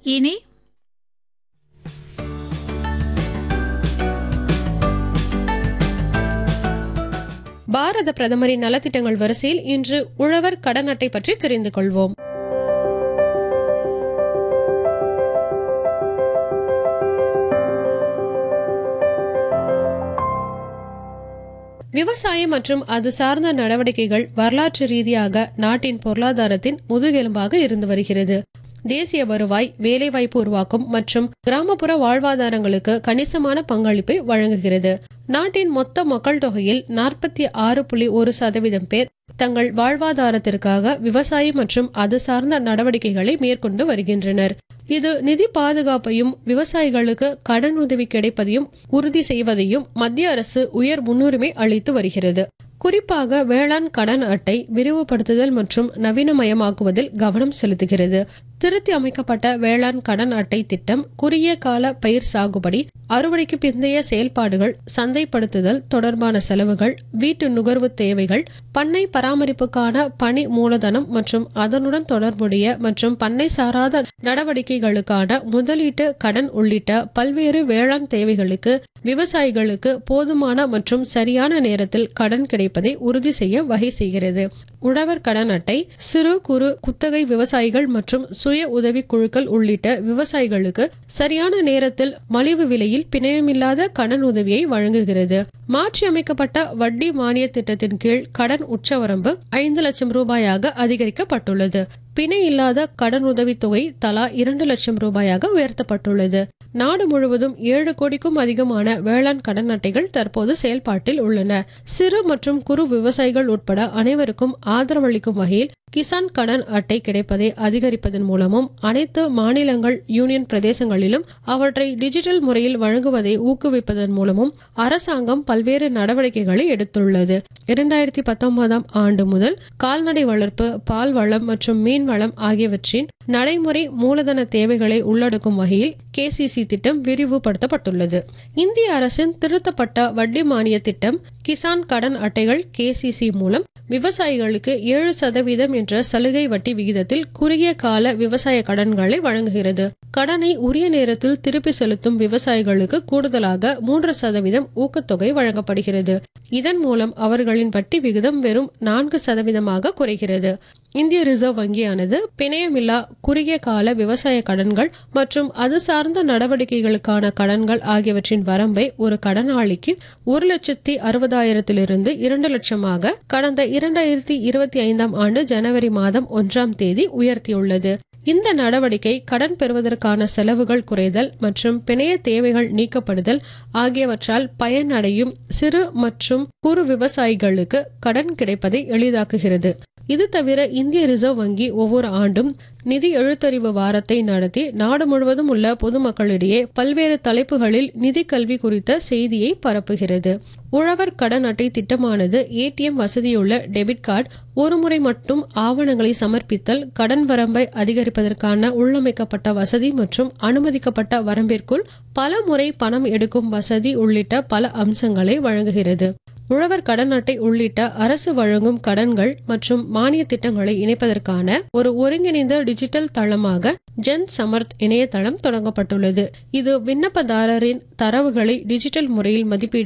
இனி பாரத பிரதமரின் நலத்திட்டங்கள் வரிசையில் இன்று உழவர் கடன் அட்டை பற்றி தெரிந்து கொள்வோம் விவசாயம் மற்றும் அது சார்ந்த நடவடிக்கைகள் வரலாற்று ரீதியாக நாட்டின் பொருளாதாரத்தின் முதுகெலும்பாக இருந்து வருகிறது தேசிய வருவாய் வேலைவாய்ப்பு உருவாக்கும் மற்றும் கிராமப்புற வாழ்வாதாரங்களுக்கு கணிசமான பங்களிப்பை வழங்குகிறது நாட்டின் மொத்த மக்கள் தொகையில் நாற்பத்தி ஆறு புள்ளி ஒரு சதவீதம் பேர் தங்கள் வாழ்வாதாரத்திற்காக விவசாயம் மற்றும் அது சார்ந்த நடவடிக்கைகளை மேற்கொண்டு வருகின்றனர் இது நிதி பாதுகாப்பையும் விவசாயிகளுக்கு கடன் உதவி கிடைப்பதையும் உறுதி செய்வதையும் மத்திய அரசு உயர் முன்னுரிமை அளித்து வருகிறது குறிப்பாக வேளாண் கடன் அட்டை விரிவுபடுத்துதல் மற்றும் நவீனமயமாக்குவதில் கவனம் செலுத்துகிறது திருத்தி அமைக்கப்பட்ட வேளாண் கடன் அட்டை திட்டம் குறுகிய கால பயிர் சாகுபடி அறுவடைக்கு பிந்தைய செயல்பாடுகள் சந்தைப்படுத்துதல் தொடர்பான செலவுகள் வீட்டு நுகர்வு தேவைகள் பண்ணை பராமரிப்புக்கான பணி மூலதனம் மற்றும் அதனுடன் தொடர்புடைய மற்றும் பண்ணை சாராத நடவடிக்கைகளுக்கான முதலீட்டு கடன் உள்ளிட்ட பல்வேறு வேளாண் தேவைகளுக்கு விவசாயிகளுக்கு போதுமான மற்றும் சரியான நேரத்தில் கடன் கிடைப்பதை உறுதி செய்ய வகை செய்கிறது உழவர் கடன் அட்டை சிறு குறு குத்தகை விவசாயிகள் மற்றும் சுய உதவி குழுக்கள் உள்ளிட்ட விவசாயிகளுக்கு சரியான நேரத்தில் மலிவு விலையில் பிணையமில்லாத கடன் உதவியை வழங்குகிறது மாற்றி அமைக்கப்பட்ட வட்டி மானிய திட்டத்தின் கீழ் கடன் உச்சவரம்பு ஐந்து லட்சம் ரூபாயாக அதிகரிக்கப்பட்டுள்ளது பிணை இல்லாத கடன் உதவித் தொகை தலா இரண்டு லட்சம் ரூபாயாக உயர்த்தப்பட்டுள்ளது நாடு முழுவதும் ஏழு கோடிக்கும் அதிகமான வேளாண் கடன் அட்டைகள் தற்போது செயல்பாட்டில் உள்ளன சிறு மற்றும் குறு விவசாயிகள் உட்பட அனைவருக்கும் ஆதரவளிக்கும் வகையில் கிசான் கடன் அட்டை கிடைப்பதை அதிகரிப்பதன் மூலமும் அனைத்து மாநிலங்கள் யூனியன் பிரதேசங்களிலும் அவற்றை டிஜிட்டல் முறையில் வழங்குவதை ஊக்குவிப்பதன் மூலமும் அரசாங்கம் பல்வேறு நடவடிக்கைகளை எடுத்துள்ளது இரண்டாயிரத்தி பத்தொன்பதாம் ஆண்டு முதல் கால்நடை வளர்ப்பு பால் வளம் மற்றும் மீன் வளம் ஆகியவற்றின் நடைமுறை மூலதன தேவைகளை உள்ளடக்கும் வகையில் கேசிசி திட்டம் விரிவுபடுத்தப்பட்டுள்ளது இந்திய அரசின் திருத்தப்பட்ட வட்டி மானிய திட்டம் கிசான் கடன் அட்டைகள் கேசிசி மூலம் விவசாயிகளுக்கு ஏழு சதவீதம் என்ற சலுகை வட்டி விகிதத்தில் குறுகிய கால விவசாய கடன்களை வழங்குகிறது கடனை உரிய நேரத்தில் திருப்பி செலுத்தும் விவசாயிகளுக்கு கூடுதலாக மூன்று சதவீதம் ஊக்கத்தொகை வழங்கப்படுகிறது இதன் மூலம் அவர்களின் வட்டி விகிதம் வெறும் நான்கு சதவீதமாக குறைகிறது இந்திய ரிசர்வ் வங்கியானது பிணையமில்லா குறுகிய கால விவசாய கடன்கள் மற்றும் அது சார்ந்த நடவடிக்கைகளுக்கான கடன்கள் ஆகியவற்றின் வரம்பை ஒரு கடனாளிக்கு ஒரு லட்சத்தி அறுபதாயிரத்திலிருந்து இரண்டு லட்சமாக கடந்த இரண்டாயிரத்தி இருபத்தி ஐந்தாம் ஆண்டு ஜனவரி மாதம் ஒன்றாம் தேதி உயர்த்தியுள்ளது இந்த நடவடிக்கை கடன் பெறுவதற்கான செலவுகள் குறைதல் மற்றும் பிணைய தேவைகள் நீக்கப்படுதல் ஆகியவற்றால் பயனடையும் சிறு மற்றும் குறு விவசாயிகளுக்கு கடன் கிடைப்பதை எளிதாக்குகிறது இது தவிர இந்திய ரிசர்வ் வங்கி ஒவ்வொரு ஆண்டும் நிதி எழுத்தறிவு வாரத்தை நடத்தி நாடு முழுவதும் உள்ள பொதுமக்களிடையே பல்வேறு தலைப்புகளில் நிதி கல்வி குறித்த செய்தியை பரப்புகிறது உழவர் கடன் அட்டை திட்டமானது ஏடிஎம் வசதியுள்ள டெபிட் கார்டு ஒருமுறை மட்டும் ஆவணங்களை சமர்ப்பித்தல் கடன் வரம்பை அதிகரிப்பதற்கான உள்ளமைக்கப்பட்ட வசதி மற்றும் அனுமதிக்கப்பட்ட வரம்பிற்குள் பல முறை பணம் எடுக்கும் வசதி உள்ளிட்ட பல அம்சங்களை வழங்குகிறது உழவர் கடன் அட்டை உள்ளிட்ட அரசு வழங்கும் கடன்கள் மற்றும் மானிய திட்டங்களை இணைப்பதற்கான ஒரு ஒருங்கிணைந்த டிஜிட்டல் தளமாக ஜன் சமர்த் இணையதளம் தொடங்கப்பட்டுள்ளது இது விண்ணப்பதாரரின் தரவுகளை டிஜிட்டல் முறையில் மதிப்பீடு